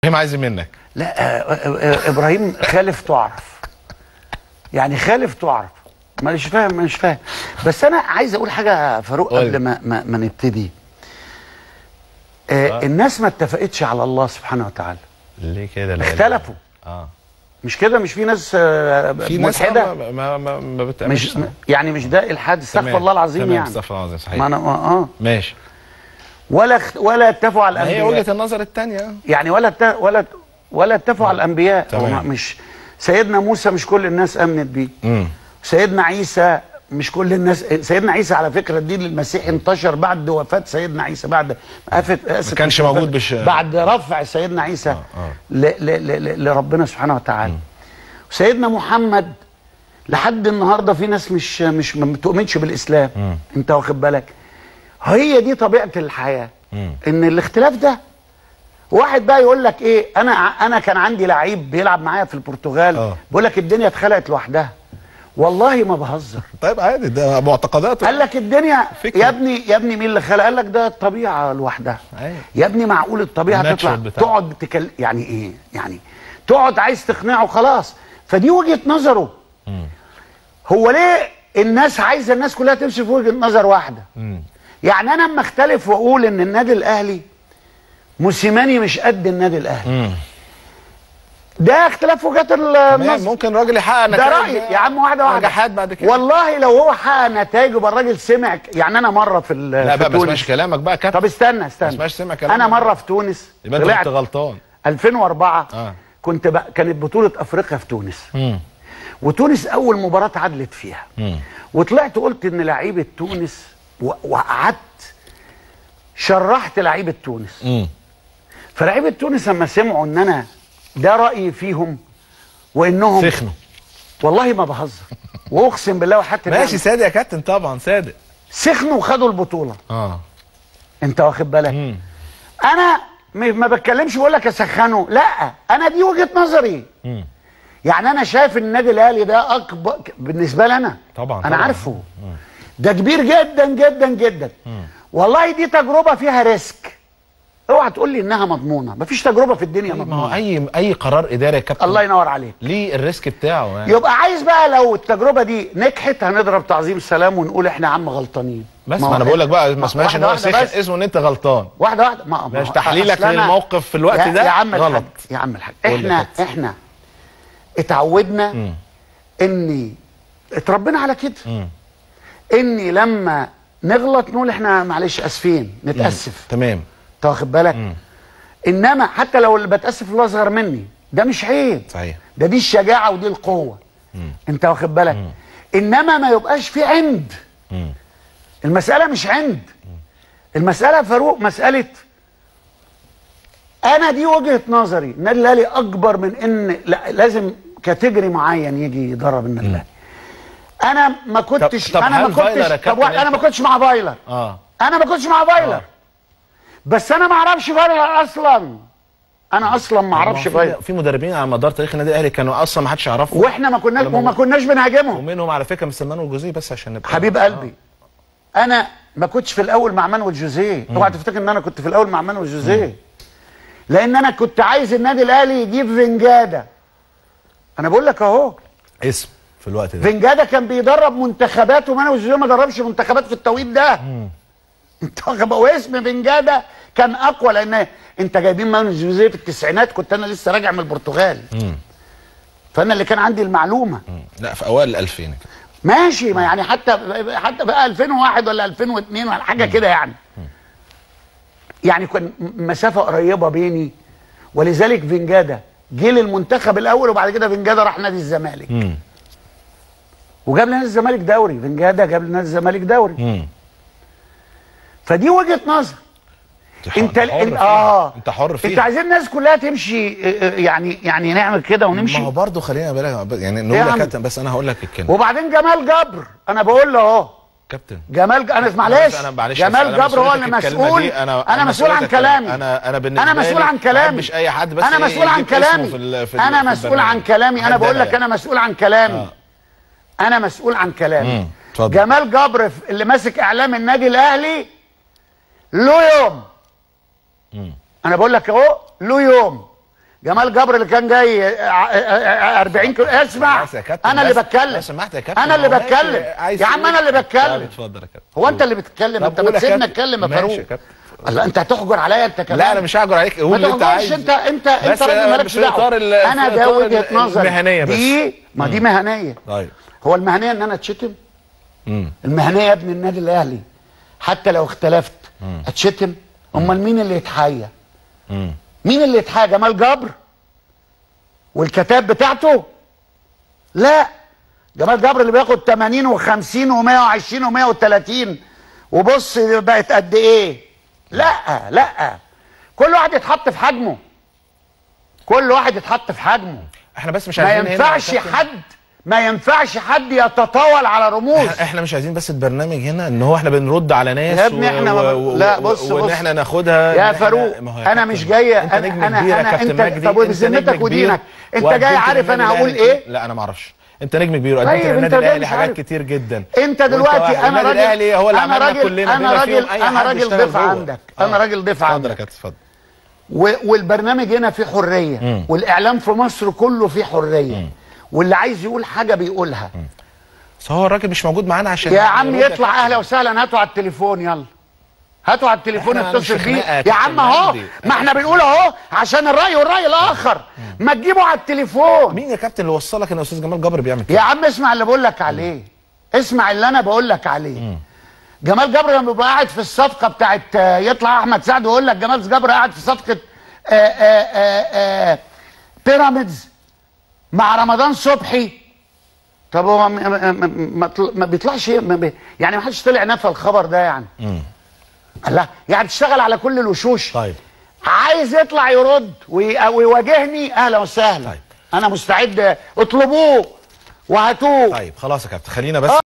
ابراهيم عايز منك لا آه، آه، آه، ابراهيم خالف تعرف يعني خالف تعرف مش فاهم مش فاهم بس انا عايز اقول حاجه يا فاروق قول. قبل ما ما, ما نبتدي آه الناس ما اتفقتش على الله سبحانه وتعالى ليه كده لا اختلفوا اه مش كده مش في ناس آه في ناس ملحده ما ما ما, ما بتعملش مش يعني مش ده الحاد استغفر الله العظيم يعني استغفر الله العظيم صحيح ما انا اه ماشي ولا اخت- ولا اتفقوا على ما هي الانبياء وجهه النظر الثانيه يعني ولا ات- ولا ولا اتفقوا على الانبياء تمام. هو مش سيدنا موسى مش كل الناس امنت بيه امم سيدنا عيسى مش كل الناس سيدنا عيسى على فكره الدين المسيحي انتشر بعد وفاه سيدنا عيسى بعد أفت... أسف ما كانش مش وفاة، موجود بش- بعد رفع سيدنا عيسى آه. ل... ل... ل... ل... لربنا سبحانه وتعالى سيدنا محمد لحد النهارده في ناس مش مش ما بتؤمنش بالاسلام انت واخد بالك هي دي طبيعه الحياه ان الاختلاف ده واحد بقى يقول لك ايه انا ع- انا كان عندي لعيب بيلعب معايا في البرتغال آه. بيقول لك الدنيا اتخلقت لوحدها والله ما بهزر طيب عادي ده معتقدات قال لك الدنيا فكرة. يا ابني يا ابني مين اللي خلق قال لك ده الطبيعه لوحدها أيوة. يا ابني معقول الطبيعه الناتشر تطلع بتاعها. تقعد تكل يعني ايه يعني تقعد عايز تقنعه خلاص فدي وجهه نظره هو ليه الناس عايزه الناس كلها تمشي في وجهه نظر واحده يعني انا اما اختلف واقول ان النادي الاهلي موسيماني مش قد النادي الاهلي ده اختلاف وجهات تمام، النظر ممكن راجل يحقق ده نتائج رايي يا عم واحده واحده نجاحات بعد كده والله لو هو حقق نتائج يبقى الراجل سمع ك- يعني انا مره في ال- لا في بقى ما تونس اسمعش كلامك بقى كابتن طب استنى استنى اسمعش سمع كلامك. انا مره في تونس يبقى انت طلعت كنت غلطان 2004 آه. كنت بقى كانت بطوله افريقيا في تونس امم وتونس اول مباراه اتعادلت فيها وطلعت قلت ان لعيبه تونس و- وقعدت شرحت لعيبه تونس امم فلعيبه تونس لما سمعوا ان انا ده رايي فيهم وانهم سخنوا والله ما بهزر واقسم بالله وحتى ماشي صادق يا كابتن طبعا صادق سخنوا وخدوا البطوله اه انت واخد بالك مم. انا م- ما بتكلمش بقول لك اسخنه لا انا دي وجهه نظري مم. يعني انا شايف ان النادي الاهلي ده اكبر بالنسبه لي انا طبعا، انا طبعا. عارفه ده كبير جدا جدا جدا والله دي تجربه فيها ريسك اوعى تقول لي انها مضمونه مفيش تجربه في الدنيا ما هو مضمونه اي اي قرار اداري يا كابتن الله ينور عليك ليه الريسك بتاعه يعني يبقى عايز بقى لو التجربه دي نجحت هنضرب تعظيم سلام ونقول احنا يا عم غلطانين بس هو ما انا بقول لك بقى ما- ما اسمهاش ان واحدة هو واحدة سخن بس. اسمه ان انت غلطان واحده واحده ما ما ماشي هو- تحليلك أصل أنا- للموقف في الوقت يا ده يا عم غلط الحاج يا عم الحاج قول لي يا احنا كابتن. احنا اتعودنا اني اتربينا على كده اني لما نغلط نقول احنا معلش اسفين نتاسف تمام انت واخد بالك انما حتى لو اللي بتاسف اللي اصغر مني ده مش عيب صحيح ده دي الشجاعه ودي القوه انت واخد بالك انما ما يبقاش في عند المساله مش عند المساله يا فاروق مساله انا دي وجهه نظري النادي الاهلي اكبر من ان لا لازم كاتيجوري معين يجي يدرب النادي الاهلي انا ما كنتش طب انا ما هل فايلر يا كنتش طب كابتن واحد- انا ما أنت- كنتش مع فايلر اه انا ما كنتش مع فايلر بس انا ما اعرفش فايلر اصلا انا اصلا ما اعرفش في- فايلر في مدربين على مدار تاريخ النادي الاهلي كانوا اصلا ما حدش يعرفهم واحنا ما كناش ولا وما كناش بنهاجمهم ومنهم على فكره مسلمان والجوزيه بس عشان نبقى حبيب قلبي انا ما كنتش في الاول مع مانويل جوزيه اوعى تفتكر ان انا كنت في الاول مع مانويل جوزيه لان انا كنت عايز النادي الاهلي يجيب فنجاده انا بقول لك اهو اسم في الوقت ده فنجاده كان بيدرب منتخبات ومانويل جوزيه ما دربش منتخبات في التوقيت ده انت واخد بالك؟ واسم فنجاده كان اقوى لان انت جايبين مانويل جوزيه في التسعينات كنت انا لسه راجع من البرتغال فانا اللي كان عندي المعلومه لا في اوائل ال 2000 ماشي ما يعني حتى حتى بقى 2001 ولا 2002 ولا حاجه كده يعني يعني كان مسافه قريبه بيني ولذلك فينجادا جه للمنتخب الاول وبعد كده فينجادا راح نادي الزمالك وجاب لنادي الزمالك دوري فينجادا جاب لنادي الزمالك دوري امم فدي وجهه نظر انت حر انت فيها. اه انت حر فيها انت عايزين الناس كلها تمشي اه، اه، يعني يعني نعمل كده ونمشي ما هو برضه خلينا بالك يعني إيه نقول يا لك عم؟ كابتن بس انا هقول لك الكلمه وبعدين جمال جبر انا بقول له اهو كابتن جمال ج... انا معلش أنا معلش جمال أنا جبر هو اللي مسؤوليتك الكلمة مسؤول دي، انا, أنا مسؤول عن مسؤوليتك كلامي أنا أنا بالنسبة انا مسؤول لي عن ما كلامي بحبش أي حد بس انا إيه مسؤول عن يجيب اسمه كلامي في ال- في ال- انا في مسؤول عن البرنامج. كلامي انا حد بقول لك يعني. انا مسؤول عن كلامي آه. انا مسؤول عن كلامي مم. اتفضل. جمال جبر ف- اللي ماسك اعلام النادي الاهلي له يوم انا بقول لك اهو له يوم جمال جبر اللي كان جاي ع- ع- ع- 40 كيلو اسمع بس يا كابتن، انا اللي بس- بتكلم لو سمحت يا كابتن انا اللي هو ماشي، بتكلم عايز يا عم تقول- انا اللي طب بتكلم اتفضل يا كابتن هو انت اللي بتتكلم طب انت قول يا بتسيبنا كابتن. اتكلم يا ماشي فاروق يا كابتن. الله انت هتحجر عليا انت كمان لا انا مش هاجر عليك قول ما اللي انت تحجرش عايزه انت انت انت بس راجل مالكش في إطار ال- دعوه انا في ده إطار وجهه ال- نظري المهنية بس. دي ما دي مهنيه طيب هو المهنيه ان انا اتشتم امم المهنيه يا ابن النادي الاهلي حتى لو اختلفت اتشتم امال مين اللي يتحايا امم مين اللي يتحايا جمال جبر والكتاب بتاعته لا جمال جبر اللي بياخد 80 و50 و120 و130 وبص بقت قد ايه لا لا كل واحد يتحط في حجمه كل واحد يتحط في حجمه احنا بس مش ما عايزين هنا يا ينفعش كابتن- حد ما ينفعش حد يتطاول على رموز احنا- احنا مش عايزين بس البرنامج هنا ان هو احنا بنرد على ناس يا ابني احنا ما- لا، بص- وان بص. احنا ناخدها إن يا إحنا- فاروق ما هو يا انا كابتن، مش جاي انت انا نجم انا كبير يا انا كابتن انت مجدي طب انت بذمتك نجم كبير ودينك انت وقدمت جاي عارف للنادي انا هقول الأهلي- ايه لا انا ما اعرفش انت نجم كبير وقدمت طيب، للنادي انت جاي الاهلي مش حاجات عارف. كتير جدا انت وانت دلوقتي واحد. انا النادي راجل الاهلي هو اللي انا عملنا راجل كلنا انا بما فيهم راجل أي انا حد راجل اشتغل ضيف جوه. عندك انا آه. راجل ضيف اتفضل يا عندك كابتن اتفضل و- والبرنامج هنا فيه حريه مم. والاعلام في مصر كله فيه حريه واللي عايز يقول حاجه بيقولها بس هو الراجل مش موجود معانا عشان يا عم يرد يطلع كابتن. اهلا وسهلا هاتوا على التليفون يلا هاتوا على التليفون احنا اتصل مش بيه خناقة يا يا كابتن عم اهو مجدي. ما احنا بنقول اهو عشان الراي والراي الاخر ما تجيبوا على التليفون مين يا كابتن اللي وصلك ان استاذ جمال جبر بيعمل كده يا عم اسمع اللي بقول لك عليه اسمع اللي انا بقول لك عليه جمال جبر لما بيبقى قاعد في الصفقه بتاعت آه، يطلع احمد سعد ويقول لك جمال جبر قاعد في صفقه آه، آه، آه، آه، بيراميدز مع رمضان صبحي طب هو ما- ما- ما- ما طل- ما بيطلعش ما بي يعني ما حدش طلع نفى الخبر ده يعني مم. الله يعني تشتغل على كل الوشوش طيب عايز يطلع يرد وي- ويواجهني اهلا وسهلا طيب. انا مستعد اطلبوه وهاتوه طيب خلاص يا كابتن خلينا بس